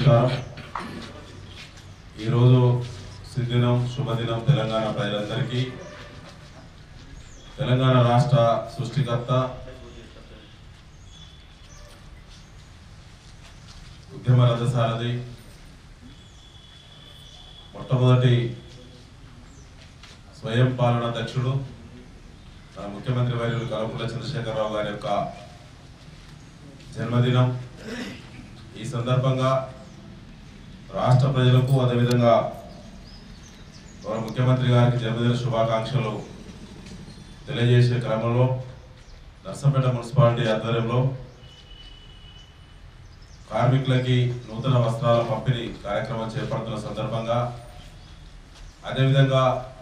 నమస్కారం ఈరోజు సుదినం శుభదినం తెలంగాణ ప్రజలందరికీ తెలంగాణ రాష్ట్ర సృష్టికర్త ఉద్యమ రథసారథి మొట్టమొదటి స్వయం పాలన దక్షుడు మన ముఖ్యమంత్రి వర్యులు కల్వకుంట్ల చంద్రశేఖరరావు గారి యొక్క జన్మదినం ఈ సందర్భంగా రాష్ట్ర ప్రజలకు అదేవిధంగా గౌరవ ముఖ్యమంత్రి గారికి జన్మదిన శుభాకాంక్షలు తెలియజేసే క్రమంలో నర్సంపేట మున్సిపాలిటీ ఆధ్వర్యంలో కార్మికులకి నూతన వస్త్రాల పంపిణీ కార్యక్రమం చేపడుతున్న సందర్భంగా అదేవిధంగా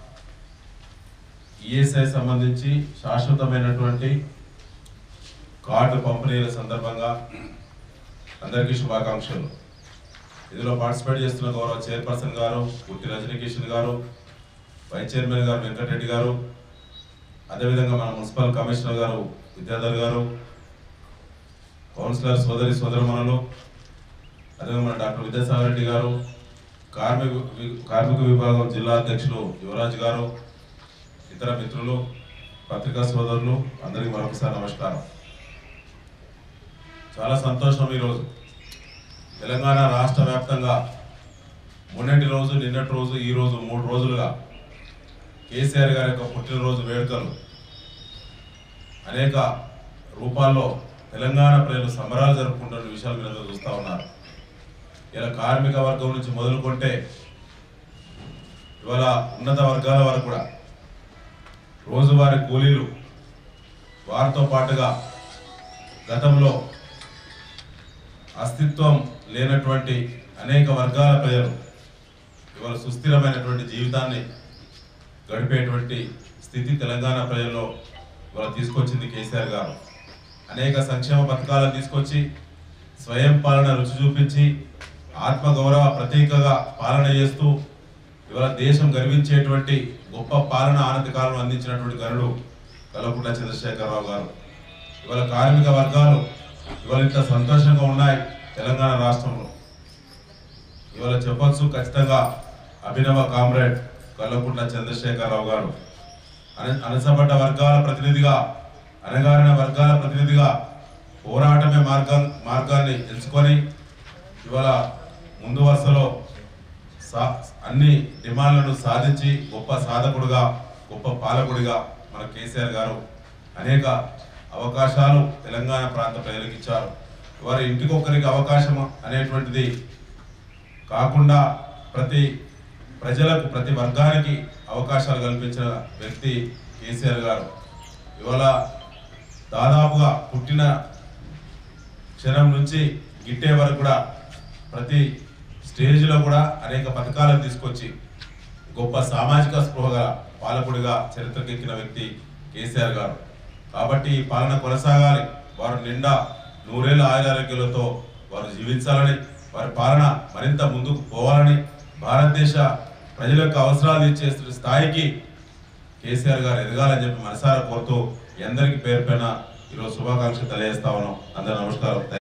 ఈఎస్ఐ సంబంధించి శాశ్వతమైనటువంటి కార్డు పంపిణీల సందర్భంగా అందరికీ శుభాకాంక్షలు ఇందులో పార్టిసిపేట్ చేస్తున్న గౌరవ చైర్పర్సన్ గారు పుట్టి రజనీకిషన్ గారు వైస్ చైర్మన్ గారు వెంకటరెడ్డి గారు అదేవిధంగా మన మున్సిపల్ కమిషనర్ గారు విద్యాధర్ గారు కౌన్సిలర్ సోదరి సోదరమణులు అదేవిధంగా మన డాక్టర్ విద్యాసాగర్ రెడ్డి గారు కార్మిక వి- కార్మిక విభాగం జిల్లా అధ్యక్షులు యువరాజ్ గారు ఇతర మిత్రులు పత్రికా సోదరులు అందరికీ మరొకసారి నమస్కారం చాలా సంతోషం ఈరోజు తెలంగాణ రాష్ట్ర వ్యాప్తంగా మొన్నటి రోజు నిన్నటి రోజు ఈ రోజు మూడు రోజులుగా కేసీఆర్ గారి యొక్క పుట్టినరోజు వేడుకలు అనేక రూపాల్లో తెలంగాణ ప్రజలు సంబరాలు జరుపుకుంటున్న విషయాలు మీరు అందరూ చూస్తూ ఉన్నారు ఇలా కార్మిక వర్గం నుంచి మొదలుకొంటే ఇవాళ ఉన్నత వర్గాల వరకు కూడా రోజువారీ కూలీలు వారితో పాటుగా గతంలో అస్తిత్వం లేనటువంటి అనేక వర్గాల ప్రజలు ఇవాళ సుస్థిరమైనటువంటి జీవితాన్ని గడిపేటువంటి స్థితి తెలంగాణ ప్రజల్లో ఇవాళ తీసుకొచ్చింది కేసీఆర్ గారు అనేక సంక్షేమ పథకాలను తీసుకొచ్చి స్వయం పాలన రుచి చూపించి ఆత్మగౌరవ ప్రతీకగా పాలన చేస్తూ ఇవాళ దేశం గర్వించేటువంటి గొప్ప పాలన ఆనంద కాలం అందించినటువంటి గనుడు కల్వకుంట్ల చంద్రశేఖరరావు గారు ఇవాళ కార్మిక వర్గాలు ఇవాళ ఇంత సంతోషంగా ఉన్నాయి తెలంగాణ రాష్ట్రంలో ఇవాళ చెప్పొచ్చు ఖచ్చితంగా అభినవ కామ్రేడ్ కల్వకుంట్ల చంద్రశేఖరరావు గారు అన- అణచబడ్డ వర్గాల ప్రతినిధిగా అణగారిన వర్గాల ప్రతినిధిగా పోరాటమే మార్గం మార్గాన్ని ఎంచుకొని ఇవాళ ముందు వరుసలో సా అన్ని డిమాండ్లను సాధించి గొప్ప సాధకుడుగా గొప్ప పాలకుడిగా మన కేసీఆర్ గారు అనేక అవకాశాలు తెలంగాణ ప్రాంత ప్రజలకు ఇచ్చారు వారి ఇంటికొకరికి అవకాశం అనేటువంటిది కాకుండా ప్రతి ప్రజలకు ప్రతి వర్గానికి అవకాశాలు కల్పించిన వ్యక్తి కేసీఆర్ గారు ఇవాళ దాదాపుగా పుట్టిన క్షణం నుంచి గిట్టే వరకు కూడా ప్రతి స్టేజ్లో కూడా అనేక పథకాలను తీసుకొచ్చి గొప్ప సామాజిక స్పృహ గల పాలకుడిగా చరిత్రకెక్కిన వ్యక్తి కేసీఆర్ గారు కాబట్టి ఈ పాలన కొనసాగాలి వారు నిండా నూరేళ్ల ఆయురారోగ్యాలతో వారు జీవించాలని వారి పాలన మరింత ముందుకు పోవాలని భారతదేశ ప్రజల యొక్క అవసరాలు తీర్చే స్థాయికి కేసీఆర్ గారు ఎదగాలని చెప్పి మనసారా కోరుతూ మీ అందరికీ పేరు పైన ఈరోజు శుభాకాంక్షలు తెలియజేస్తా ఉన్నాం అందరూ నమస్కారం